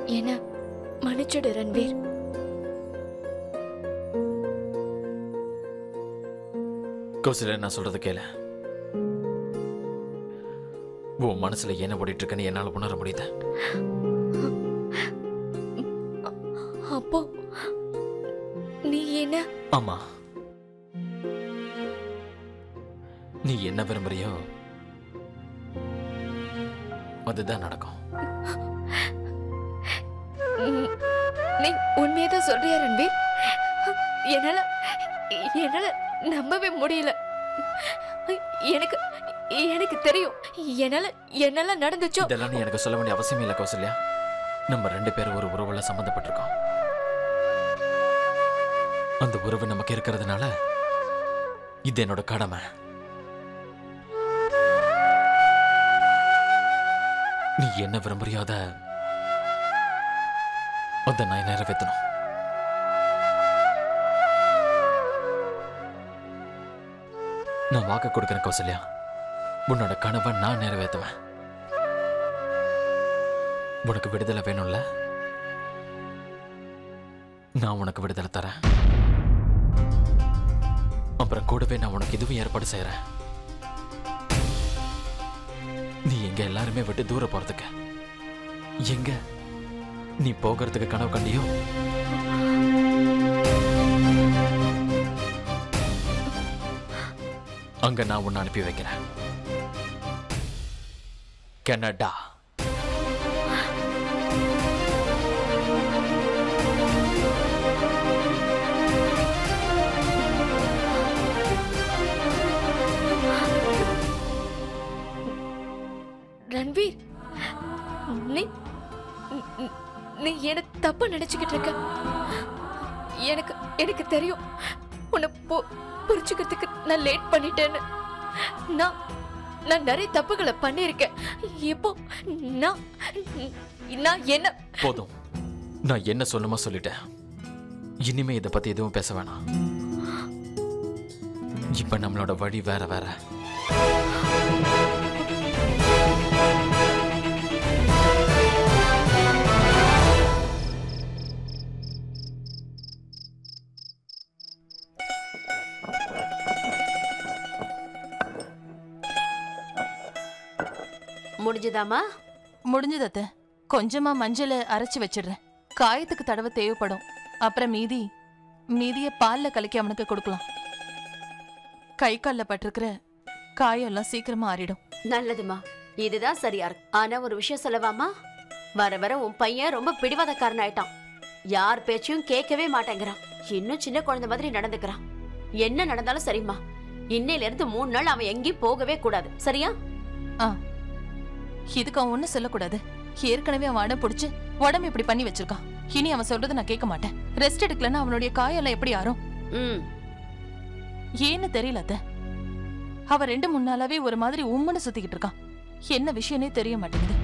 என்ன மன்னிச்சிடு ரன்வீர் கௌசல்யா நான் சொல்றது கேளு உன் மனசுல என்ன ஓடிட்டு இருக்குன்னு என்னால உணர முடியுது அப்போ நீ என்ன ஆமா நீ என்ன விரும்புறியோ அதுதான் நடக்கும் ம், நீ உண்மையதான் சொல்றியா ரன்வீர் என்னால என்னால நம்பவே முடியல எனக்கு எனக்கு தெரியும் என்னால என்னால நடந்துச்சோ இதெல்லாம் நீ எனக்கு சொல்ல வேண்டிய அவசியம் இல்லை கௌசல்யா நம்ம ரெண்டு பேரும் ஒரு உறவுல சம்மந்தப்பட்டிருக்கோம் அந்த உறவு நமக்கு இருக்கிறதுனால இது என்னோட கடமை நீ என்ன விரும்புறியோ அத அதை நான் நிறைவேற்றணும் நான் வாக்கு கொடுக்கிறேன் கௌசல்யா உன்னோட கனவை நான் நிறைவேற்றுவேன் உனக்கு விடுதலை வேணும்ல நான் உனக்கு விடுதலை தரேன் அப்புறம் கூடவே நான் உனக்கு இதுவும் ஏற்பாடு செய்யறேன் நீ எங்க எல்லாருமே விட்டு தூர போறதுக்கு எங்க நீ போகிறதுக்கு கனவு கண்டியோ அங்க நான் உன்னை அனுப்பி வைக்கிறேன் கனடா ரன்வீர் நீ நீ- நீ என்ன தப்பா நினைச்சுக்கிட்டு இருக்க எனக்கு எனக்கு தெரியும் உன்னை பு- புரிச்சுக்கிறதுக்கு நான் லேட் பண்ணிட்டேன்னு நான் நான் நிறைய தப்புகளை பண்ணியிருக்கேன் இப்போ நான் நான் என்ன போதும் நான் என்ன சொல்லுமா சொல்லிட்டேன் இனிமே இதை பத்தி எதுவும் பேச வேணாம் இப்ப நம்மளோட வழி வேற வேற முடிஞ்சுதாமா முடிஞ்சது அத்தை கொஞ்சமா மஞ்சளை அரைச்சு வச்சிடுறேன் காயத்துக்கு தடவை தேவைப்படும் அப்புறம் மீதி மீதிய பால்ல கலக்கி அவனுக்கு கொடுக்கலாம் கை கால்ல பட்டிருக்கிற காயெல்லாம் சீக்கிரமா ஆறிடும் நல்லதுமா இதுதான் சரியா இருக்கு ஆனா ஒரு விஷயம் சொல்லவாமா வர வர உன் பையன் ரொம்ப பிடிவாதக்காரன் ஆயிட்டான் யார் பேச்சையும் கேட்கவே மாட்டேங்கிறான் இன்னும் சின்ன குழந்தை மாதிரி நடந்துக்கிறான் என்ன நடந்தாலும் சரிம்மா இன்னையில இருந்து மூணு நாள் அவன் எங்கேயும் போகவே கூடாது சரியா ஆ இதுக்கு அவன் ஒன்னும் சொல்லக்கூடாது ஏற்கனவே அவன் அடம் பிடிச்சு உடம்பு இப்படி பண்ணி வச்சிருக்கான் இனி அவன் சொல்றதை நான் கேட்க மாட்டேன் ரெஸ்ட் எடுக்கலன்னா அவனுடைய காயெல்லாம் எப்படி ஆறும் ம் ஏன்னு தெரியல அத்தை அவ ரெண்டு மூணு நாளாவே ஒரு மாதிரி உம்முன்னு சுத்திக்கிட்டு இருக்கான் என்ன விஷயம்னே தெரிய மாட்டேங்குது